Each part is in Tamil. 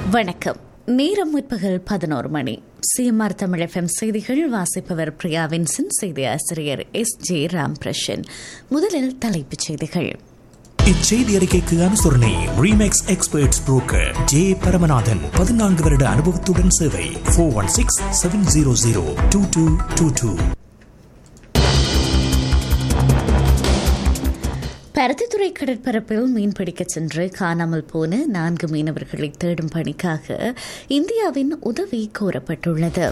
வணக்கம் நேரம் முற்பகல் பதினோரு மணி சிஎம்ஆர் தமிழ் எஃப்எம் செய்திகள் வாசிப்பவர் பிரியா வின்சன் செய்தி ஆசிரியர் எஸ் ஜே ராம்பிரஷன் முதலில் தலைப்புச் செய்திகள் இச்செய்தி அறிக்கைக்கு அனுசரணை Remax experts broker J Paramanathan பதினான்கு வருட அனுபவத்துடன் சேவை four one six seven zero zero two two two two Paruthithurai கடற்பரப்பில் மீன்பிடிக்கச் சென்று காணாமல் போன நான்கு மீனவர்களை தேடும் பணிக்காக இந்தியாவின் உதவி கோரப்பட்டுள்ளது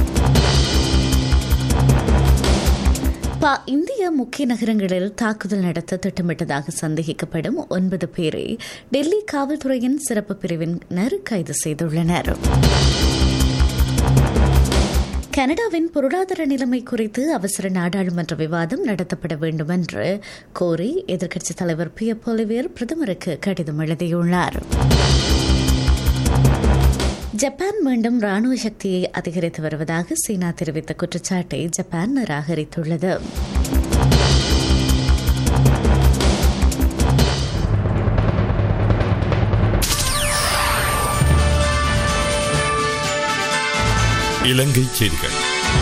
பா இந்திய முக்கிய நகரங்களில் தாக்குதல் நடத்த திட்டமிட்டதாக சந்தேகிக்கப்படும் ஒன்பது பேரை டெல்லி காவல்துறையின் சிறப்பு பிரிவினர் கைது செய்துள்ளனர் கனடாவின் பொருளாதார நிலைமை குறித்து அவசர நாடாளுமன்ற விவாதம் நடத்தப்பட வேண்டும் என்று கோரி எதிர்க்கட்சித் தலைவர் பி பொலிவியர் பிரதமருக்கு கடிதம் எழுதியுள்ளார் ஜப்பான் மீண்டும் ராணுவ சக்தியை அதிகரித்து வருவதாக சீனா தெரிவித்த குற்றச்சாட்டை ஜப்பான் நிராகரித்துள்ளது இலங்கை செய்திகள்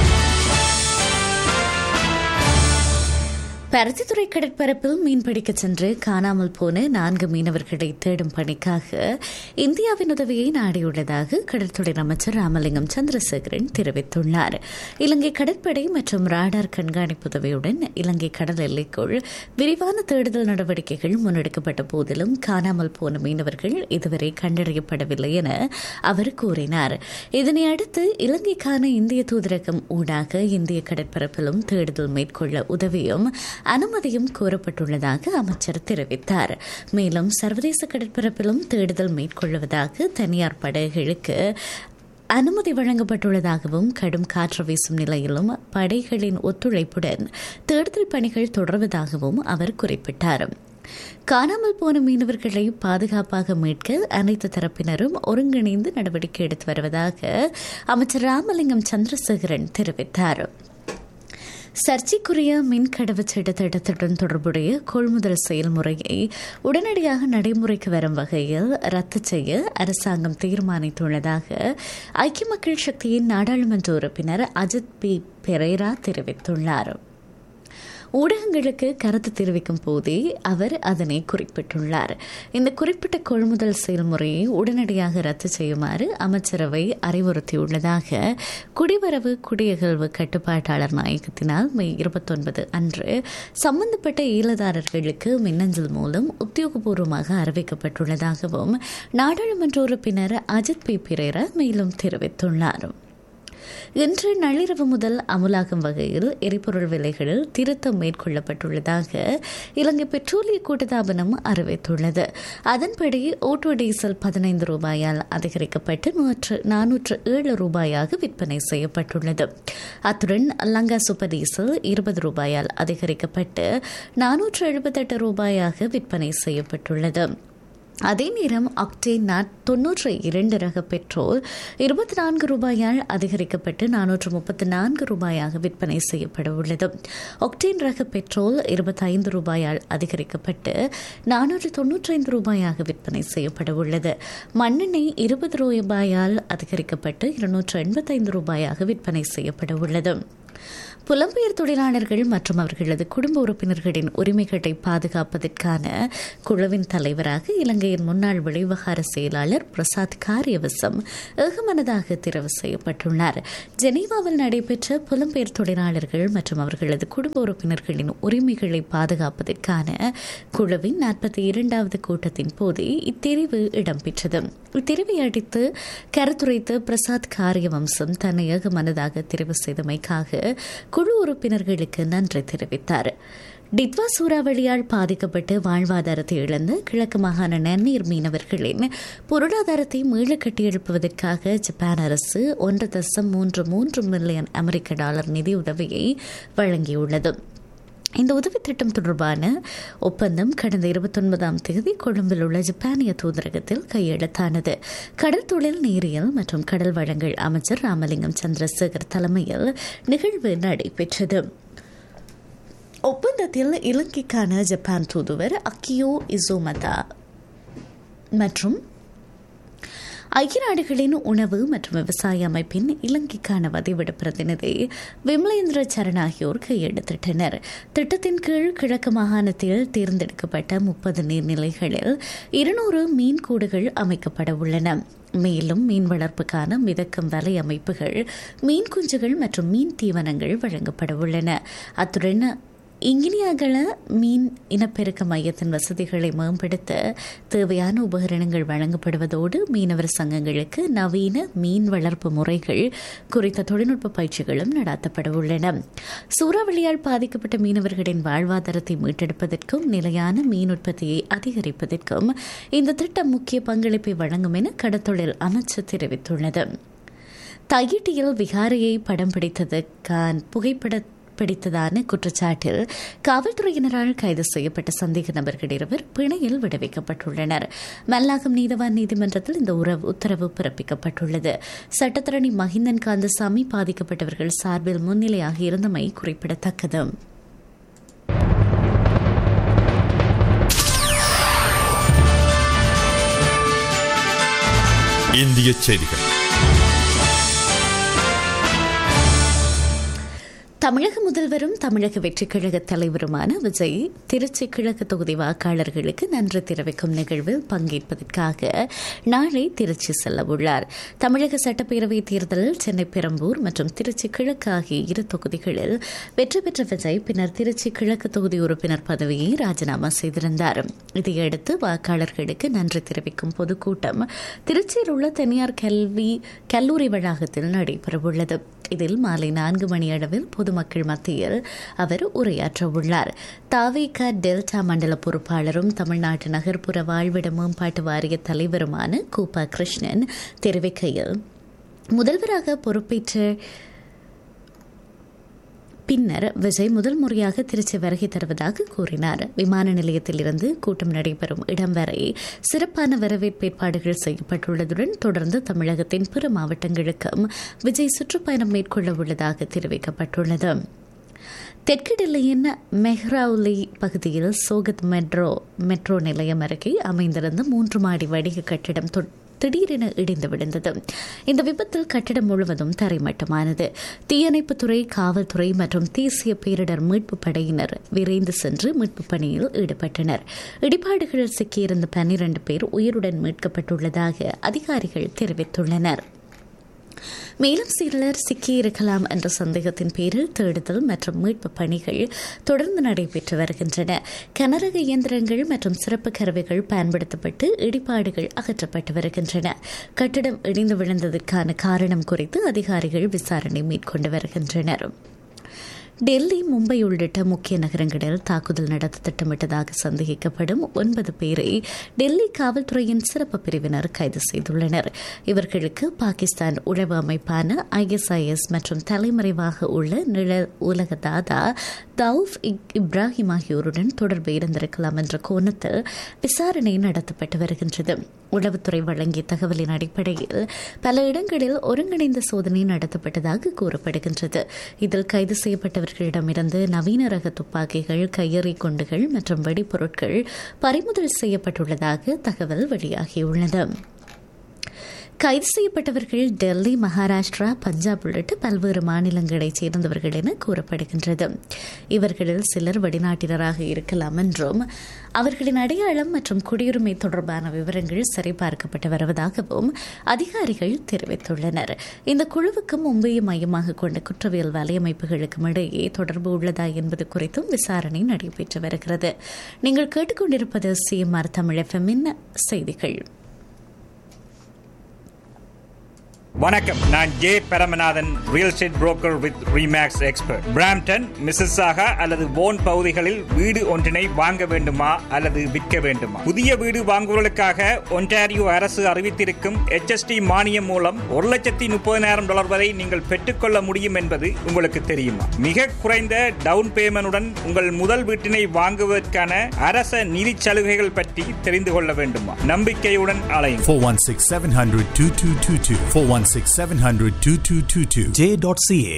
பருத்தித்துறை கடற்பரப்பில் மீன்பிடிக்கச் சென்று காணாமல் போன நான்கு மீனவர்களை தேடும் பணிக்காக இந்தியாவின் உதவியை நாடியுள்ளதாக கடற்துறை அமைச்சர் ராமலிங்கம் சந்திரசேகரன் தெரிவித்துள்ளார் இலங்கை கடற்படை மற்றும் ராடார் கண்காணிப்பு உதவியுடன் இலங்கை கடல் எல்லைக்குள் விரிவான தேடுதல் நடவடிக்கைகள் முன்னெடுக்கப்பட்ட போதிலும் காணாமல் போன மீனவர்கள் இதுவரை கண்டறியப்படவில்லை என அவர் கூறினார் இதனை அடுத்து இலங்கைக்கான இந்திய தூதரகம் ஊடாக இந்திய கடற்பரப்பிலும் தேடுதல் மேற்கொள்ள உதவியும் அனுமதியும் கோரப்பட்டுள்ளதாக அமைச்சர் தெரிவித்தார் மேலும் சர்வதேச கடற்பரப்பிலும் தேடுதல் மேற்கொள்வதாக தனியார் படகுகளுக்கு அனுமதி வழங்கப்பட்டுள்ளதாகவும் கடும் காற்று வீசும் நிலையிலும் படைகளின் ஒத்துழைப்புடன் தேடுதல் பணிகள் தொடர்வதாகவும் அவர் குறிப்பிட்டார் காணாமல் போன மீனவர்களை பாதுகாப்பாக மீட்க அனைத்து தரப்பினரும் ஒருங்கிணைந்து நடவடிக்கை எடுத்து வருவதாக அமைச்சர் ராமலிங்கம் சந்திரசேகரன் தெரிவித்தார் சர்ச்சைக்குரிய மின் கடவுச்சீட்டு திட்டத்துடன் தொடர்புடைய கொள்முதல் செயல்முறையை உடனடியாக நடைமுறைக்கு வரும் வகையில் ரத்து செய்ய அரசாங்கம் தீர்மானித்துள்ளதாக ஐக்கிய மக்கள் சக்தியின் நாடாளுமன்ற உறுப்பினர் அஜித் பி பெரேரா தெரிவித்துள்ளார் ஊடகங்களுக்கு கருத்து தெரிவிக்கும் போதே அவர் அதனை குறிப்பிட்டுள்ளார் இந்த குறிப்பிட்ட கொள்முதல் செயல்முறையை உடனடியாக ரத்து செய்யுமாறு அமைச்சரவை அறிவுறுத்தியுள்ளதாக குடிவரவு குடியகழ்வு கட்டுப்பாட்டாளர் நாயகத்தினால் மே இருபத்தொன்பது அன்று சம்பந்தப்பட்ட ஈழதாரர்களுக்கு மின்னஞ்சல் மூலம் உத்தியோகபூர்வமாக அறிவிக்கப்பட்டுள்ளதாகவும் நாடாளுமன்ற உறுப்பினர் அஜித் பி பிரேரா மேலும் தெரிவித்துள்ளார் இன்று நள்ளிரவு முதல் அமுலாகும் வகையில் எரிபொருள் விலைகளில் திருத்தம் மேற்கொள்ளப்பட்டுள்ளதாக இலங்கை பெட்ரோலிய கூட்டுத்தாபனம் அறிவித்துள்ளது அதன்படி ஓட்டோ டீசல் பதினைந்து ரூபாயால் அதிகரிக்கப்பட்டு நூற்று நானூற்று ஏழு ரூபாயாக விற்பனை செய்யப்பட்டுள்ளது அத்துடன் லங்கா சூப்பர் டீசல் இருபது ரூபாயால் அதிகரிக்கப்பட்டு நானூற்று எழுபத்தெட்டு ரூபாயாக விற்பனை செய்யப்பட்டுள்ளது அதே நேரம் அக்டேன் நாட் தொன்னூற்றி இரண்டு ரக பெட்ரோல் இருபத்தி நான்கு ரூபாயால் அதிகரிக்கப்பட்டு நானூற்று முப்பத்தி நான்கு ரூபாயாக விற்பனை செய்யப்பட உள்ளது ஒக்டேன் ரக பெட்ரோல் இருபத்தைந்து ரூபாயால் அதிகரிக்கப்பட்டு நானூற்று தொன்னூற்றி ஐந்து ரூபாயாக விற்பனை செய்யப்பட உள்ளது மண்ணெண்ணெய் இருபது ரூபாயால் அதிகரிக்கப்பட்டு இருநூற்று எண்பத்தைந்து ரூபாயாக விற்பனை செய்யப்பட உள்ளது புலம்பெயர் தொழிலாளர்கள் மற்றும் அவர்களது குடும்ப உறுப்பினர்களின் உரிமைகளை பாதுகாப்பதற்கான குழுவின் தலைவராக இலங்கையின் முன்னாள் வெளிவகார செயலாளர் பிரசாத் காரியவசம் ஏகமனதாக தெரிவு செய்யப்பட்டுள்ளார் ஜெனீவாவில் நடைபெற்ற புலம்பெயர் தொழிலாளர்கள் மற்றும் அவர்களது குடும்ப உறுப்பினர்களின் உரிமைகளை பாதுகாப்பதற்கான குழுவின் நாற்பத்தி இரண்டாவது கூட்டத்தின் போது இத்தெரிவு இடம்பெற்றது இத்தெரிவை அடித்து கருத்துரைத்து பிரசாத் காரியவம்சம் தன்னை ஏகமனதாக தெரிவு செய்தமைக்காக குழு உறுப்பினர்களுக்கு நன்றி தெரிவித்தார் டிட்வா சூறாவளியால் பாதிக்கப்பட்டு வாழ்வாதாரத்தை இழந்த கிழக்கு மாகாண நன்னீர் மீனவர்களின் பொருளாதாரத்தை மீள கட்டியெழுப்புவதற்காக ஜப்பான் அரசு ஒன்று தசம் மூன்று மூன்று மில்லியன் அமெரிக்க டாலர் நிதியுதவியை வழங்கியுள்ளது இந்த உதவி திட்டம் தொடர்பான ஒப்பந்தம் கடந்த இருபத்தொன்பதாம் தேதி கொழும்பில் உள்ள ஜப்பானிய தூதரகத்தில் கையெழுத்தானது கடல் தொழில் நீரியல் மற்றும் கடல் வளங்கள் அமைச்சர் ராமலிங்கம் சந்திரசேகர் தலைமையில் நிகழ்வு நடைபெற்றது ஒப்பந்தத்தில் இலங்கைக்கான ஜப்பான் தூதுவர் அக்கியோ இசோமதா மற்றும் ஐக்கிய நாடுகளின் உணவு மற்றும் விவசாய அமைப்பின் இலங்கைக்கான வதிவிட பிரதிநிதி விமலேந்திர சரண் ஆகியோர் கையெழுத்திட்டனர் திட்டத்தின் கீழ் கிழக்கு மாகாணத்தில் தேர்ந்தெடுக்கப்பட்ட முப்பது நீர்நிலைகளில் இருநூறு மீன் கூடுகள் அமைக்கப்பட உள்ளன மேலும் மீன் வளர்ப்புக்கான மிதக்கும் வலை அமைப்புகள் மீன் குஞ்சுகள் மற்றும் மீன் தீவனங்கள் வழங்கப்பட உள்ளன அத்துடன் இங்கினியாகல மீன் இனப்பெருக்க மையத்தின் வசதிகளை மேம்படுத்த தேவையான உபகரணங்கள் வழங்கப்படுவதோடு மீனவர் சங்கங்களுக்கு நவீன மீன் வளர்ப்பு முறைகள் குறித்த தொழில்நுட்ப பயிற்சிகளும் நடாத்தப்பட உள்ளன சூறாவளியால் பாதிக்கப்பட்ட மீனவர்களின் வாழ்வாதாரத்தை மீட்டெடுப்பதற்கும் நிலையான மீன் உற்பத்தியை அதிகரிப்பதற்கும் இந்த திட்டம் முக்கிய பங்களிப்பை வழங்கும் என கடத்தொழில் அமைச்சு தெரிவித்துள்ளது தையிட்டியில் விகாரையை படம் பிடித்ததற்கான புகைப்பட பிடித்ததான குற்றச்சாட்டில் காவல்துறையினரால் கைது செய்யப்பட்ட சந்தேக நபர்கள் இருவர் பிணையில் விடுவிக்கப்பட்டுள்ளனர் மல்லாகம் நீதவான் நீதிமன்றத்தில் இந்த உறவு உத்தரவு பிறப்பிக்கப்பட்டுள்ளது சட்டத்தரணி மஹிந்தன் காந்தசாமி பாதிக்கப்பட்டவர்கள் சார்பில் முன்னிலையாக இருந்தமை குறிப்பிடத்தக்கது இந்திய செய்திகள் தமிழக முதல்வரும் தமிழக வெற்றிக் கழக தலைவருமான விஜய் திருச்சி கிழக்கு தொகுதி வாக்காளர்களுக்கு நன்றி தெரிவிக்கும் நிகழ்வில் பங்கேற்பதற்காக நாளை திருச்சி செல்ல உள்ளார் தமிழக சட்டப்பேரவை தேர்தலில் சென்னை பெரம்பூர் மற்றும் திருச்சி கிழக்கு ஆகிய இரு தொகுதிகளில் வெற்றி பெற்ற விஜய் பின்னர் திருச்சி கிழக்கு தொகுதி உறுப்பினர் பதவியை ராஜினாமா செய்திருந்தார் இதையடுத்து வாக்காளர்களுக்கு நன்றி தெரிவிக்கும் பொதுக்கூட்டம் திருச்சியில் உள்ள தனியார் கல்வி கல்லூரி வளாகத்தில் நடைபெறவுள்ளது இதில் மாலை நான்கு மணி அளவில் பொதுமக்கள் மத்தியில் அவர் உரையாற்ற உள்ளார் தாவேக டெல்டா மண்டல பொறுப்பாளரும் தமிழ்நாட்டு நகர்ப்புற வாழ்விட மேம்பாட்டு வாரிய தலைவருமான கூப்பா கிருஷ்ணன் தெரிவிக்கையில் முதல்வராக பொறுப்பேற்ற பின்னர் விஜய் முதல் முறையாக திருச்சி வருகை தருவதாக கூறினார் விமான நிலையத்திலிருந்து கூட்டம் நடைபெறும் இடம் வரை சிறப்பான வரவேற்பு ஏற்பாடுகள் செய்யப்பட்டுள்ளதுடன் தொடர்ந்து தமிழகத்தின் பிற மாவட்டங்களுக்கும் விஜய் சுற்றுப்பயணம் மேற்கொள்ள உள்ளதாக தெரிவிக்கப்பட்டுள்ளது தெற்கு டெல்லியின் மெஹ்ரவுலி பகுதியில் சோகத் மெட்ரோ மெட்ரோ நிலையம் அருகே அமைந்திருந்த மூன்று மாடி வணிக கட்டிடம் திடீரென இடிந்து விழுந்தது இந்த விபத்தில் கட்டிடம் முழுவதும் தரைமட்டமானது தீயணைப்புத்துறை காவல்துறை மற்றும் தேசிய பேரிடர் மீட்பு படையினர் விரைந்து சென்று மீட்பு பணியில் ஈடுபட்டனர் இடிபாடுகளில் சிக்கியிருந்த பன்னிரண்டு பேர் உயிருடன் மீட்கப்பட்டுள்ளதாக அதிகாரிகள் தெரிவித்துள்ளனர் மேலும் சிலர் சிக்கியிருக்கலாம் என்ற சந்தேகத்தின் பேரில் தேடுதல் மற்றும் மீட்பு பணிகள் தொடர்ந்து நடைபெற்று வருகின்றன கனரக இயந்திரங்கள் மற்றும் சிறப்பு கருவிகள் பயன்படுத்தப்பட்டு இடிபாடுகள் அகற்றப்பட்டு வருகின்றன கட்டிடம் இடிந்து விழுந்ததற்கான காரணம் குறித்து அதிகாரிகள் விசாரணை மேற்கொண்டு வருகின்றனர் டெல்லி மும்பை உள்ளிட்ட முக்கிய நகரங்களில் தாக்குதல் நடத்த திட்டமிட்டதாக சந்தேகிக்கப்படும் ஒன்பது பேரை டெல்லி காவல்துறையின் சிறப்பு பிரிவினர் கைது செய்துள்ளனர் இவர்களுக்கு பாகிஸ்தான் உளவு அமைப்பான ஐஎஸ்ஐஎஸ் மற்றும் தலைமறைவாக உள்ள நிழல் உலக தாதா தவுப் இப்ராஹிம் ஆகியோருடன் தொடர்பு இருந்திருக்கலாம் என்ற கோணத்தில் விசாரணை நடத்தப்பட்டு வருகின்றது உளவுத்துறை வழங்கிய தகவலின் அடிப்படையில் பல இடங்களில் ஒருங்கிணைந்த சோதனை நடத்தப்பட்டதாக கூறப்படுகின்றது இதில் கைது செய்யப்பட்டவர்களிடமிருந்து நவீன ரக துப்பாக்கிகள் கையெறி குண்டுகள் மற்றும் வெடிப்பொருட்கள் பறிமுதல் செய்யப்பட்டுள்ளதாக தகவல் வெளியாகியுள்ளது கைது செய்யப்பட்டவர்கள் டெல்லி மகாராஷ்டிரா பஞ்சாப் உள்ளிட்ட பல்வேறு மாநிலங்களைச் சேர்ந்தவர்கள் என கூறப்படுகின்றது இவர்களில் சிலர் வெளிநாட்டினராக இருக்கலாம் என்றும் அவர்களின் அடையாளம் மற்றும் குடியுரிமை தொடர்பான விவரங்கள் சரிபார்க்கப்பட்டு வருவதாகவும் அதிகாரிகள் தெரிவித்துள்ளனர் இந்த குழுவுக்கு மும்பையை மையமாக கொண்ட குற்றவியல் வலையமைப்புகளுக்கும் இடையே தொடர்பு உள்ளதா என்பது குறித்தும் விசாரணை நடைபெற்று வருகிறது நீங்கள் கேட்டுக்கொண்டிருப்பது சிஎம்ஆர் தமிழ் எஃப்எம்மின் செய்திகள் வணக்கம் நான் J Paramanathan real estate broker with Remax expert Brampton Mississauga அல்லது போன் பகுதிகளில் வீடு ஒன்றினை வாங்க வேண்டுமா அல்லது விற்க வேண்டுமா புதிய வீடு வாங்குவதற்காக ஒன்டாரியோ அரசு அறிவித்திருக்கும் HST மானியம் மூலம் ஒரு லட்சத்தி முப்பதினாயிரம் டாலர் வரை நீங்கள் பெற்றுக்கொள்ள முடியும் என்பது உங்களுக்கு தெரியுமா மிக குறைந்த டவுன் பேமெண்டுடன் உங்கள் முதல் வீட்டினை வாங்குவதற்கான அரச நிதி சலுகைகள் பற்றி தெரிந்து கொள்ள வேண்டுமா நம்பிக்கையுடன் அலையும் 416 700 2222. 416 700 2222. J.ca.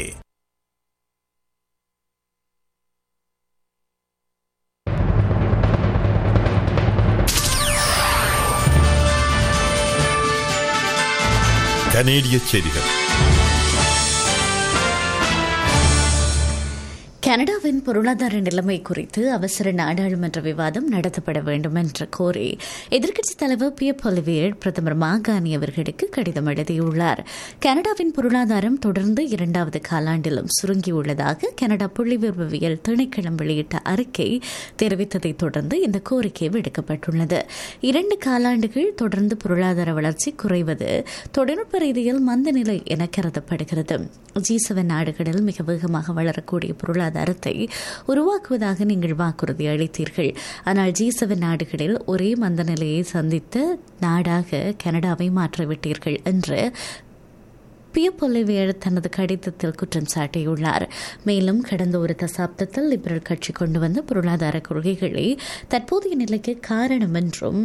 கனேடிய செய்திகள் கனடாவின் பொருளாதார நிலைமை குறித்து அவசர நாடாளுமன்ற விவாதம் நடத்தப்பட வேண்டும் என்று கோரி எதிர்க்கட்சித் தலைவர் பி பொலிவியர் பிரதமர் மாகாணி அவர்களுக்கு கடிதம் எழுதியுள்ளார் கனடாவின் பொருளாதாரம் தொடர்ந்து இரண்டாவது காலாண்டிலும் சுருங்கியுள்ளதாக கனடா புள்ளிவிவரவியல் திணைக்களம் வெளியிட்ட அறிக்கை தெரிவித்ததைத் தொடர்ந்து இந்த கோரிக்கை விடுக்கப்பட்டுள்ளது இரண்டு காலாண்டுகள் தொடர்ந்து பொருளாதார வளர்ச்சி குறைவது தொழில்நுட்ப ரீதியில் மந்த நிலை என கருதப்படுகிறது ஜி செவன் நாடுகளில் மிக வேகமாக வளரக்கூடிய பொருளாதாரத்தை உருவாக்குவதாக நீங்கள் வாக்குறுதி அளித்தீர்கள் ஆனால் ஜி செவன் நாடுகளில் ஒரே மந்த நிலையை சந்தித்த நாடாக கனடாவை மாற்றிவிட்டீர்கள் என்று பியப்பொலிவியர் தனது கடிதத்தில் குற்றம் சாட்டியுள்ளார் மேலும் கடந்த ஒரு தசாப்தத்தில் லிபரல் கட்சி கொண்டு வந்த பொருளாதார கொள்கைகளை தற்போதைய நிலைக்கு காரணம் என்றும்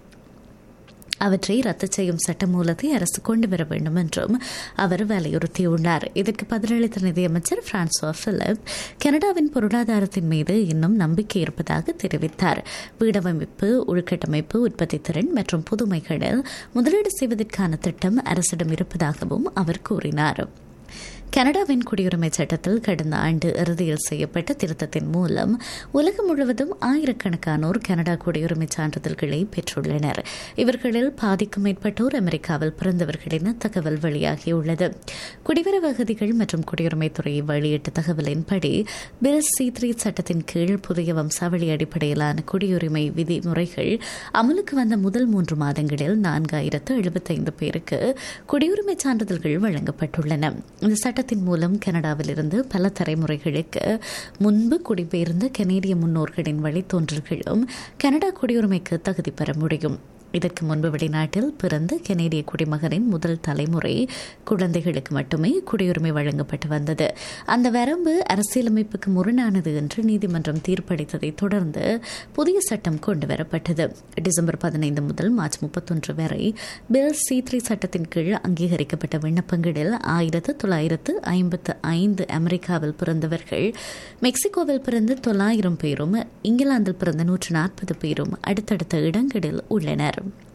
அவற்றை ரத்து செய்யும் சட்டமூலத்தை அரசு கொண்டு வர வேண்டும் என்றும் அவர் வலியுறுத்தியுள்ளார் இதற்கு பதிலளித்த நிதியமைச்சர் பிரான்சுவா பிலிப் கனடாவின் பொருளாதாரத்தின் மீது இன்னும் நம்பிக்கை இருப்பதாக தெரிவித்தார் வீடமைப்பு உள்கட்டமைப்பு உற்பத்தி திறன் மற்றும் புதுமைகளில் முதலீடு செய்வதற்கான திட்டம் அரசிடம் இருப்பதாகவும் அவர் கூறினார் கனடாவின் குடியுரிமை சட்டத்தில் கடந்த ஆண்டு இறுதியில் செய்யப்பட்ட திருத்தத்தின் மூலம் உலகம் முழுவதும் ஆயிரக்கணக்கானோர் கனடா குடியுரிமை சான்றிதழ்களை பெற்றுள்ளனர் இவர்களில் பாதிக்கும் மேற்பட்டோர் அமெரிக்காவில் பிறந்தவர்கள் என தகவல் வெளியாகியுள்ளது குடிவரவு அகதிகள் மற்றும் குடியுரிமை துறையை வெளியிட்ட தகவலின்படி பில் சி த்ரீ சட்டத்தின் கீழ் புதிய வம்சாவளி அடிப்படையிலான குடியுரிமை விதிமுறைகள் அமலுக்கு வந்த முதல் மூன்று மாதங்களில் நான்காயிரத்து எழுபத்தைந்து பேருக்கு குடியுரிமை சான்றிதழ்கள் வழங்கப்பட்டுள்ளன இந்த சட்டத்தின் மூலம் கனடாவிலிருந்து பல தலைமுறைகளுக்கு முன்பு குடிபெயர்ந்த கனேடிய முன்னோர்களின் வழித்தோன்றல்களும் கனடா குடியுரிமைக்கு தகுதி பெற முடியும் இதற்கு முன்பு வெளிநாட்டில் பிறந்த கனேடிய குடிமகனின் முதல் தலைமுறை குழந்தைகளுக்கு மட்டுமே குடியுரிமை வழங்கப்பட்டு வந்தது அந்த வரம்பு அரசியலமைப்புக்கு முரணானது என்று நீதிமன்றம் தீர்ப்பளித்ததை தொடர்ந்து புதிய சட்டம் கொண்டுவரப்பட்டது டிசம்பர் பதினைந்து முதல் மார்ச் முப்பத்தொன்று வரை பில் சி த்ரீ சட்டத்தின் கீழ் அங்கீகரிக்கப்பட்ட விண்ணப்பங்களில் ஆயிரத்து தொள்ளாயிரத்து ஐம்பத்து ஐந்து அமெரிக்காவில் பிறந்தவர்கள் மெக்சிகோவில் பிறந்த தொள்ளாயிரம் பேரும் இங்கிலாந்தில் பிறந்த நூற்று நாற்பது பேரும் அடுத்தடுத்த இடங்களில் உள்ளனர்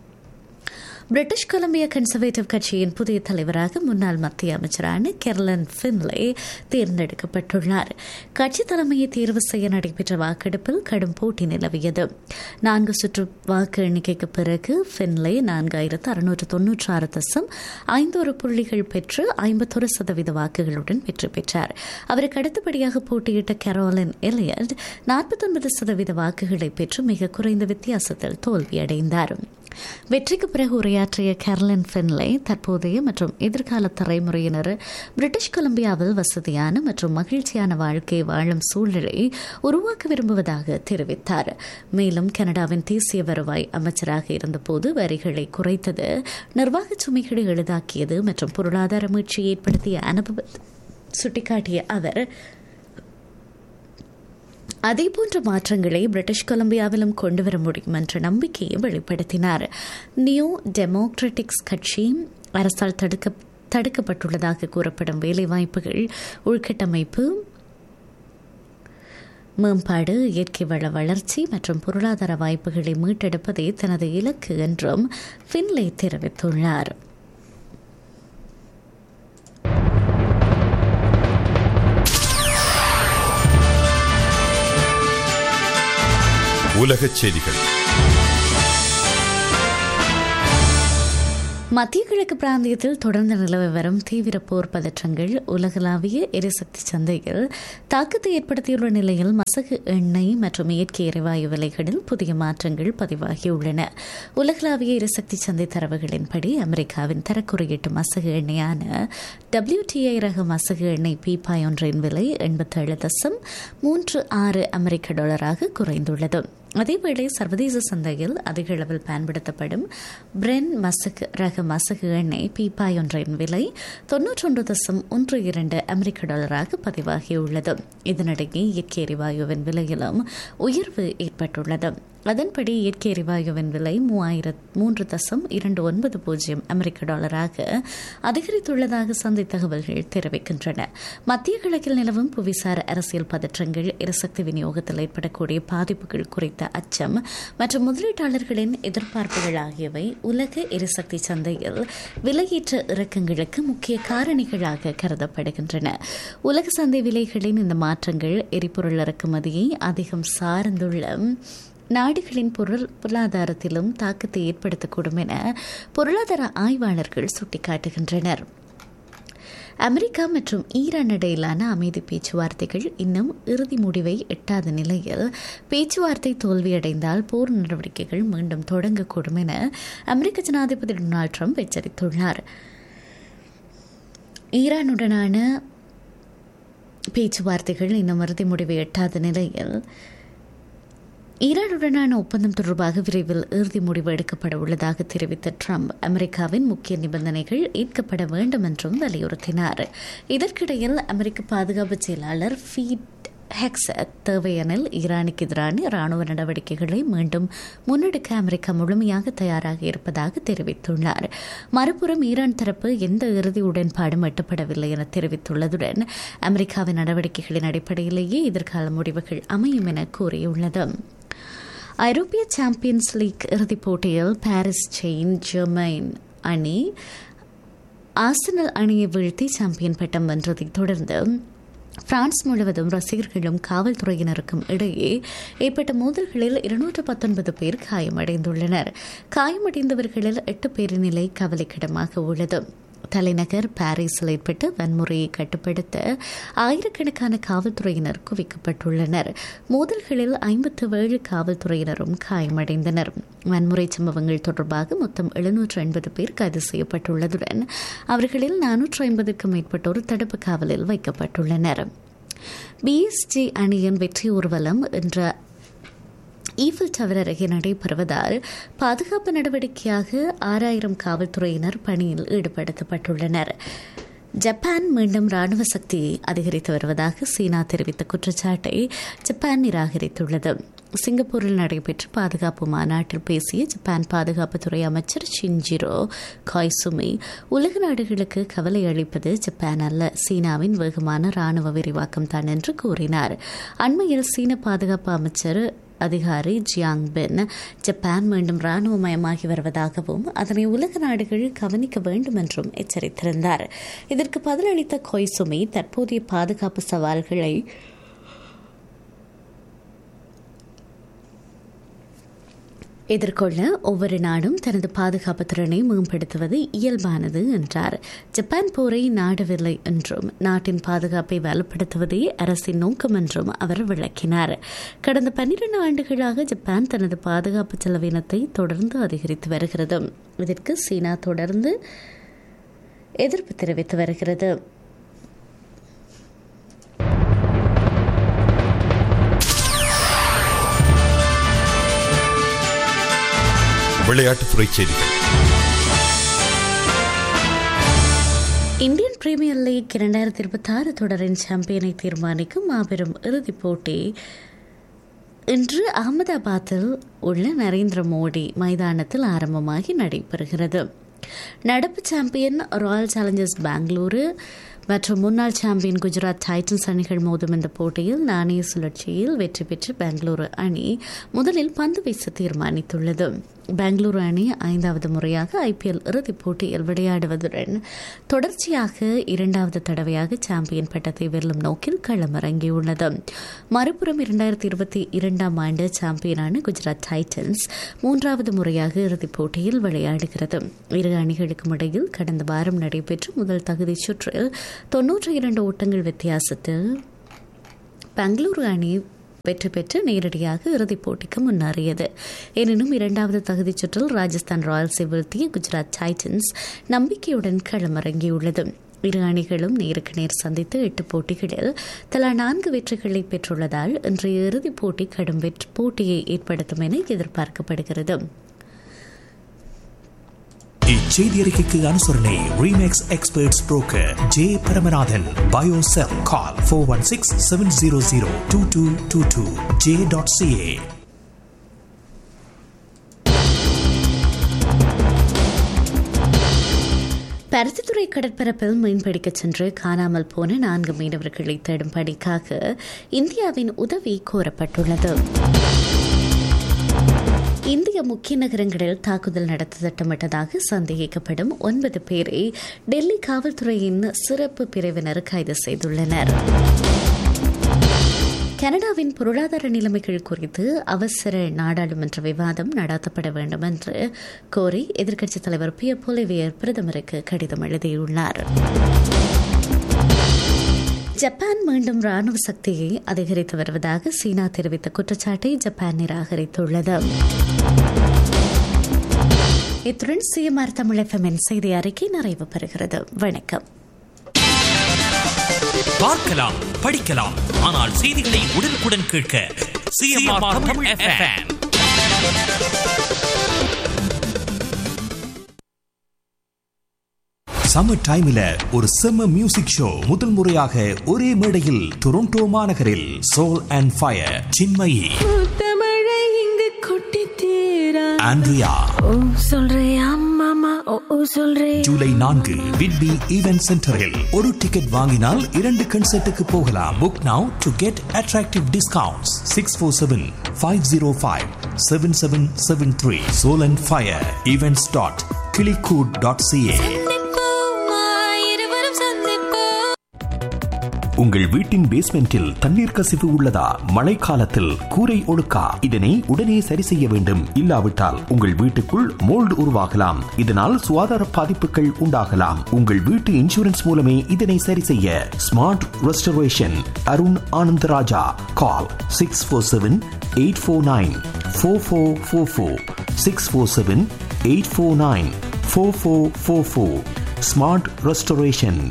பிரிட்டிஷ் கொலம்பியா கன்சர்வேட்டிவ் கட்சியின் புதிய தலைவராக முன்னாள் மத்திய அமைச்சரான கெர்லன் ஃபின்லே தேர்ந்தெடுக்கப்பட்டுள்ளார் கட்சி தலைமையை தேர்வு செய்ய நடைபெற்ற வாக்கெடுப்பில் கடும் போட்டி நிலவியது நான்கு சுற்று வாக்கு எண்ணிக்கைக்கு பிறகு ஃபின்லே நான்காயிரத்து அறுநூற்று தொன்னூற்றி ஆறு தசம் ஐந்தொரு புள்ளிகள் பெற்று ஐம்பத்தொரு சதவீத வாக்குகளுடன் வெற்றி பெற்றார் அவருக்கு அடுத்தபடியாக போட்டியிட்ட கரோலின் எலியட் நாற்பத்தொன்பது சதவீத வாக்குகளை பெற்று மிக குறைந்த வித்தியாசத்தில் தோல்வியடைந்தார் வெற்றிக்கு பிறகு உரையாற்றிய கேரலின் ஃபின்லே தற்போதைய மற்றும் எதிர்கால தலைமுறையினர் பிரிட்டிஷ் கொலம்பியாவில் வசதியான மற்றும் மகிழ்ச்சியான வாழ்க்கை வாழும் சூழலை உருவாக்க விரும்புவதாக தெரிவித்தார் மேலும் கனடாவின் தேசிய வருவாய் அமைச்சராக இருந்தபோது வரிகளை குறைத்தது நிர்வாக சுமைகளை எளிதாக்கியது மற்றும் பொருளாதார மீட்சியை ஏற்படுத்திய அனுபவத்தை சுட்டிக்காட்டிய அவர் அதேபோன்ற மாற்றங்களை பிரிட்டிஷ் கொலம்பியாவிலும் கொண்டுவர முடியும் என்ற நம்பிக்கையை வெளிப்படுத்தினார் நியூ டெமோக்ராட்டிக்ஸ் கட்சி அரசால் தடுக்க தடுக்கப்பட்டுள்ளதாக கூறப்படும் வேலைவாய்ப்புகள் உள்கட்டமைப்பு மேம்பாடு இயற்கை வள வளர்ச்சி மற்றும் பொருளாதார வாய்ப்புகளை மீட்டெடுப்பதே தனது இலக்கு என்றும் ஃபின்லே தெரிவித்துள்ளார் உலகச் செய்திகள் மத்திய கிழக்கு பிராந்தியத்தில் தொடர்ந்து நிலவி வரும் தீவிர போர் பதற்றங்கள் உலகளாவிய எரிசக்தி சந்தையில் தாக்கத்தை ஏற்படுத்தியுள்ள நிலையில் மசகு எண்ணெய் மற்றும் இயற்கை எரிவாயு விலைகளில் புதிய மாற்றங்கள் பதிவாகியுள்ளன உலகளாவிய எரிசக்தி சந்தை தரவுகளின்படி அமெரிக்காவின் தரக்குறியீட்டு மசகு எண்ணெயான டபிள்யூடிஐ ரக மசகு எண்ணெய் பீப்பாய் ஒன்றின் விலை எண்பத்தேழு தசம் மூன்று ஆறு அமெரிக்க டாலராக குறைந்துள்ளது அதேவேளை சர்வதேச சந்தையில் அதிக அளவில் பயன்படுத்தப்படும் பிரென் மசகு ரக மசகு எண்ணெய் பீப்பாய் ஒன்றின் விலை தொன்னூற்றொன்று தசம் ஒன்று இரண்டு அமெரிக்க டாலராக பதிவாகியுள்ளது இதனிடையே இயற்கை எரிவாயுவின் விலையிலும் உயர்வு ஏற்பட்டுள்ளது அதன்படி இயற்கை எரிவாயுவின் விலை மூவாயிர மூன்று தசம் இரண்டு ஒன்பது பூஜ்ஜியம் அமெரிக்க டாலராக அதிகரித்துள்ளதாக சந்தை தகவல்கள் தெரிவிக்கின்றன மத்திய கிழக்கில் நிலவும் புவிசார் அரசியல் பதற்றங்கள் எரிசக்தி விநியோகத்தில் ஏற்படக்கூடிய பாதிப்புகள் குறித்த அச்சம் மற்றும் முதலீட்டாளர்களின் எதிர்பார்ப்புகள் ஆகியவை உலக எரிசக்தி சந்தையில் விலையேற்ற இறக்கங்களுக்கு முக்கிய காரணிகளாக கருதப்படுகின்றன உலக சந்தை விலைகளின் இந்த மாற்றங்கள் எரிபொருள் இறக்குமதியை அதிகம் சார்ந்துள்ள நாடுகளின் பொருள் பொருளாதாரத்திலும் தாக்கத்தை ஏற்படுத்தக்கூடும் என பொருளாதார ஆய்வாளர்கள் சுட்டிக்காட்டுகின்றனர் அமெரிக்கா மற்றும் ஈரான் இடையிலான அமைதி பேச்சுவார்த்தைகள் இன்னும் இறுதி முடிவை எட்டாத நிலையில் பேச்சுவார்த்தை தோல்வியடைந்தால் போர் நடவடிக்கைகள் மீண்டும் தொடங்கக்கூடும் என அமெரிக்க ஜனாதிபதி டொனால்டு ட்ரம்ப் எச்சரித்துள்ளார் ஈரானுடனான பேச்சுவார்த்தைகள் இன்னும் இறுதி முடிவை எட்டாத நிலையில் ஈரானுடனான ஒப்பந்தம் தொடர்பாக விரைவில் இறுதி முடிவு எடுக்கப்பட உள்ளதாக தெரிவித்த ட்ரம்ப் அமெரிக்காவின் முக்கிய நிபந்தனைகள் ஏற்கப்பட வேண்டும் என்றும் வலியுறுத்தினார் இதற்கிடையில் அமெரிக்க பாதுகாப்பு செயலாளர் ஃபீட் ஹெக்ஸட் தேவையெனில் ஈரானுக்கு எதிரான ராணுவ நடவடிக்கைகளை மீண்டும் முன்னெடுக்க அமெரிக்கா முழுமையாக தயாராக இருப்பதாக தெரிவித்துள்ளார் மறுபுறம் ஈரான் தரப்பு எந்த இறுதி உடன்பாடும் எட்டப்படவில்லை என தெரிவித்துள்ளதுடன் அமெரிக்காவின் நடவடிக்கைகளின் அடிப்படையிலேயே எதிர்கால முடிவுகள் அமையும் என கூறியுள்ளது ஐரோப்பிய சாம்பியன்ஸ் லீக் இறுதிப் போட்டியில் பாரிஸ் செயின் ஜெர்மைன் அணி ஆர்சனல் அணியை வீழ்த்தி சாம்பியன் பட்டம் வென்றதைத் தொடர்ந்து பிரான்ஸ் முழுவதும் ரசிகர்களும் காவல்துறையினருக்கும் இடையே ஏற்பட்ட மோதல்களில் இருநூற்று பத்தொன்பது பேர் காயமடைந்துள்ளனர் காயமடைந்தவர்களில் எட்டு பேரின் நிலை கவலைக்கிடமாக உள்ளது தலைநகர் பாரிஸில் ஏற்பட்ட வன்முறையை கட்டுப்படுத்த ஆயிரக்கணக்கான காவல்துறையினர் குவிக்கப்பட்டுள்ளனர் மோதல்களில் ஐம்பத்து ஏழு காவல்துறையினரும் காயமடைந்தனர் வன்முறை சம்பவங்கள் தொடர்பாக மொத்தம் எழுநூற்று எண்பது பேர் கைது செய்யப்பட்டுள்ளதுடன் அவர்களில் நானூற்று ஐம்பதுக்கும் மேற்பட்டோர் தடுப்பு காவலில் வைக்கப்பட்டுள்ளனர் பிஎஸ்ஜி அணியின் வெற்றி ஊர்வலம் என்ற ஈஃபில் டவர் அருகே நடைபெறுவதால் பாதுகாப்பு நடவடிக்கையாக ஆறாயிரம் காவல்துறையினர் பணியில் ஈடுபடுத்தப்பட்டுள்ளனர் ஜப்பான் மீண்டும் ராணுவ சக்தியை அதிகரித்து வருவதாக சீனா தெரிவித்த குற்றச்சாட்டை ஜப்பான் நிராகரித்துள்ளது சிங்கப்பூரில் நடைபெற்ற பாதுகாப்பு மாநாட்டில் பேசிய ஜப்பான் பாதுகாப்புத்துறை அமைச்சர் ஷின்ஜிரோ காய்சுமி உலக நாடுகளுக்கு கவலை அளிப்பது ஜப்பான் அல்ல சீனாவின் வேகமான ராணுவ விரிவாக்கம் தான் என்று கூறினார் அண்மையில் சீன பாதுகாப்பு அமைச்சர் அதிகாரி ஜியாங் பென் ஜப்பான் மீண்டும் ராணுவமயமாகி வருவதாகவும் அதனை உலக நாடுகள் கவனிக்க வேண்டும் என்றும் எச்சரித்திருந்தார் இதற்கு பதிலளித்த கொய்சுமி தற்போதைய பாதுகாப்பு சவால்களை எதிர்கொள்ள ஒவ்வொரு நாடும் தனது பாதுகாப்பு திறனை மேம்படுத்துவது இயல்பானது என்றார் ஜப்பான் போரை நாடவில்லை என்றும் நாட்டின் பாதுகாப்பை வலுப்படுத்துவதே அரசின் நோக்கம் என்றும் அவர் விளக்கினார் கடந்த பன்னிரண்டு ஆண்டுகளாக ஜப்பான் தனது பாதுகாப்பு செலவினத்தை தொடர்ந்து அதிகரித்து வருகிறது இதற்கு சீனா தொடர்ந்து எதிர்ப்பு தெரிவித்து வருகிறது விளையாட்டுத்துறை செய்திகள் இந்தியன் பிரீமியர் லீக் இரண்டாயிரத்தி இருபத்தி ஆறு தொடரின் சாம்பியனை தீர்மானிக்கும் மாபெரும் இறுதிப் போட்டி இன்று அகமதாபாத்தில் உள்ள நரேந்திர மோடி மைதானத்தில் ஆரம்பமாகி நடைபெறுகிறது நடப்பு சாம்பியன் ராயல் சேலஞ்சர்ஸ் பெங்களூரு மற்றும் முன்னாள் சாம்பியன் குஜராத் டைட்டன்ஸ் அணிகள் மோதும் இந்த போட்டியில் நாணய சுழற்சியில் வெற்றி பெற்று பெங்களூரு அணி முதலில் பந்து வீச தீர்மானித்துள்ளது பெங்களூரு அணி ஐந்தாவது முறையாக ஐபிஎல் இறுதிப் போட்டியில் விளையாடுவதுடன் தொடர்ச்சியாக இரண்டாவது தடவையாக சாம்பியன் பட்டத்தை வெல்லும் நோக்கில் களமிறங்கியுள்ளது மறுபுறம் இரண்டாயிரத்தி இருபத்தி இரண்டாம் ஆண்டு சாம்பியனான குஜராத் டைட்டன்ஸ் மூன்றாவது முறையாக இறுதிப் போட்டியில் விளையாடுகிறது இரு அணிகளுக்கும் இடையில் கடந்த வாரம் நடைபெற்ற முதல் தகுதி சுற்றில் தொன்னூற்றி இரண்டு ஓட்டங்கள் வித்தியாசத்தில் பெங்களூரு அணி வெற்றி பெற்று நேரடியாக இறுதிப் போட்டிக்கு முன்னேறியது எனினும் இரண்டாவது தகுதிச் சுற்றில் ராஜஸ்தான் ராயல்ஸை வீழ்த்திய குஜராத் டைட்டன்ஸ் நம்பிக்கையுடன் களமிறங்கியுள்ளது இரு அணிகளும் நேருக்கு நேர் சந்தித்து எட்டு போட்டிகளில் தலா நான்கு வெற்றிகளை பெற்றுள்ளதால் இன்றைய இறுதிப் போட்டி கடும் வெற்றி போட்டியை ஏற்படுத்தும் என எதிர்பார்க்கப்படுகிறது இச்செய்தி அறிக்கைக்கு அனுசரணை Remax experts broker J Paramanathan பயோசெல் call four one six seven zero zero two two two two J dot CA Paruthithurai கடற்பரப்பில் மீன்பிடிக்கச் சென்று காணாமல் போன நான்கு மீனவர்களை தேடும் பணிக்காக இந்தியாவின் உதவி கோரப்பட்டுள்ளது இந்திய முக்கிய நகரங்களில் தாக்குதல் நடத்த திட்டமிட்டதாக சந்தேகிக்கப்படும் ஒன்பது பேரை டெல்லி காவல்துறையின் சிறப்பு பிரிவினர் கைது செய்துள்ளனர் கனடாவின் பொருளாதார நிலைமைகள் குறித்து அவசர நாடாளுமன்ற விவாதம் நடத்தப்பட வேண்டும் என்று கோரி எதிர்க்கட்சித் தலைவர் பிய பொலிவியர் பிரதமருக்கு கடிதம் எழுதியுள்ளார் ஜப்பான் மீண்டும் ராணுவ சக்தியை அதிகரித்து வருவதாக சீனா தெரிவித்த குற்றச்சாட்டை ஜப்பான் நிராகரித்துள்ளது இத்துடன் சிஎம்ஆர் தமிழ் எஃப்எம்என் செய்தி அறிக்கை நிறைவு பெறுகிறது வணக்கம் பார்க்கலாம் படிக்கலாம் ஆனால் செய்திகளை உடனுக்குடன் கேட்க சிஎம்ஆர் தமிழ் எஃப்எம் சம்மர் டைம்ல ஒரு செம்ம மியூசிக் ஷோ முதல் முறையாக ஒரே மேடையில் டொரண்டோ மாநகரில் சோல் அண்ட் ஃபயர் சின்மயி தமிழை இங்கு கொட்டி தீரா ஆண்ட்ரியா ஓ சொல்றியா மாமா ஓ ஓ சொல்றே ஜூலை நான்கு விட்பி ஈவென்ட் சென்டரில் ஒரு டிக்கெட் வாங்கினால் இரண்டு கன்சர்ட்டுக்கு போகலாம் book now to get attractive discounts six four seven five zero five seven seven seven three soul and fire events dot கிளிகூட் டாட் சிஏ இருவரும் சந்திப்போம் உங்கள் வீட்டின் பேஸ்மெண்டில் தண்ணீர் கசிவு உள்ளதா மழைக்காலத்தில் கூரை ஒழுக்கா இதனை உடனே சரி செய்ய வேண்டும் இல்லாவிட்டால் உங்கள் வீட்டுக்குள் மோல்டு உருவாகலாம் இதனால் சுகாதார பாதிப்புகள் உண்டாகலாம் உங்கள் வீட்டு இன்சூரன்ஸ் மூலமே இதனை சரி செய்ய smart restoration Arun Anantharaja call six four seven eight four nine four four four four six four seven eight four nine four four four four smart restoration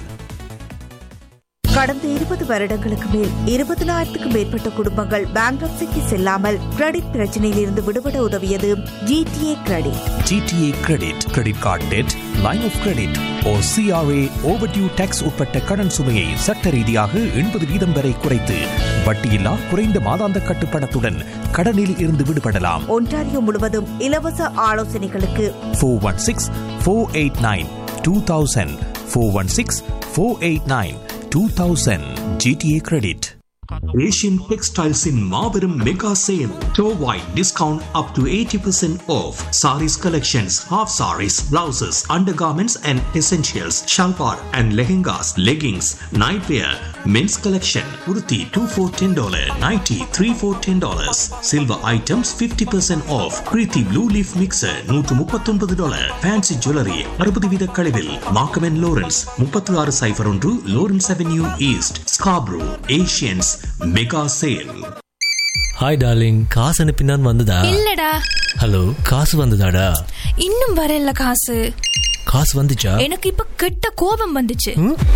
கடந்த இருபது வருடங்களுக்கு மேல் இருபதனாயிரத்துக்கும் மேற்பட்ட குடும்பங்கள் பேங்க்ரப்சிக்கு செல்லாமல் கிரெடிட் பிரச்சனையிலிருந்து விடுபட உதவியது GTA credit GTA credit credit card debt line of credit oh CRA overdue taxes உட்பட்ட கடன் சுமையை சட்ட ரீதியாக எண்பது வீதம் வரை குறைத்து வட்டியில்லா குறைந்த மாதாந்த கட்டுப்பணத்துடன் கடனில் இருந்து விடுபடலாம் ஒன்டாரியோ முழுவதும் இலவச ஆலோசனைகளுக்கு four one six four eight nine two thousand four one six four eight nine two thousand GTA credit Asian டெக்ஸ்டைல்ஸின் மாபெரும் மெகா சேல் டோவாய் discount up to eighty percent off sarees collections half sarees blouses undergarments and essentials shalwar and lehengas leggings nightwear men's collection உருத்தி two four ten dollar nighty three four ten dollars silver items fifty percent off Preethi blue leaf mixer நூற்று முப்பத்தொன்பது டாலர் ஃபேன்சி ஜுவல்லரி அறுபது வீத கழிவில் மார்க்கமென் லோரன்ஸ் முப்பத்தி ஆறு சைஃபர் ஒன்று Lawrence Avenue East Scarborough Asians mega sale hi darling காசு அனுப்பினான் வந்ததா இல்லடா ஹலோ காசு வந்ததாடா இன்னும் வரல காசு காசு வந்துச்சா எனக்கு இப்ப கெட்ட கோபம் வந்துச்சு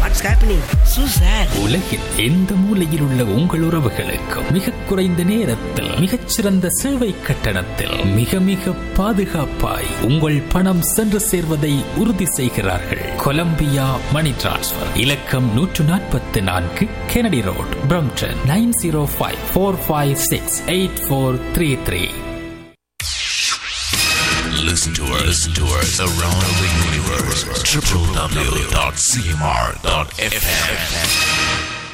உலகில் எந்த மூலையில் உள்ள உங்கள் உறவுகளுக்கு மிக குறைந்த நேரத்தில் மிகச்சிறந்த சேவை கட்டணத்தில் மிக மிக பாதுகாப்பாய் உங்கள் பணம் சென்று சேர்வதை உறுதி செய்கிறார்கள் கொலம்பியா மணி டிரான்ஸ்ஃபர் இலக்கம் நூற்று நாற்பத்தி நான்கு Kennedy Road Brampton nine zero five four five six eight four three three Listen to us, listen to us around the universe. www.cmr.fm.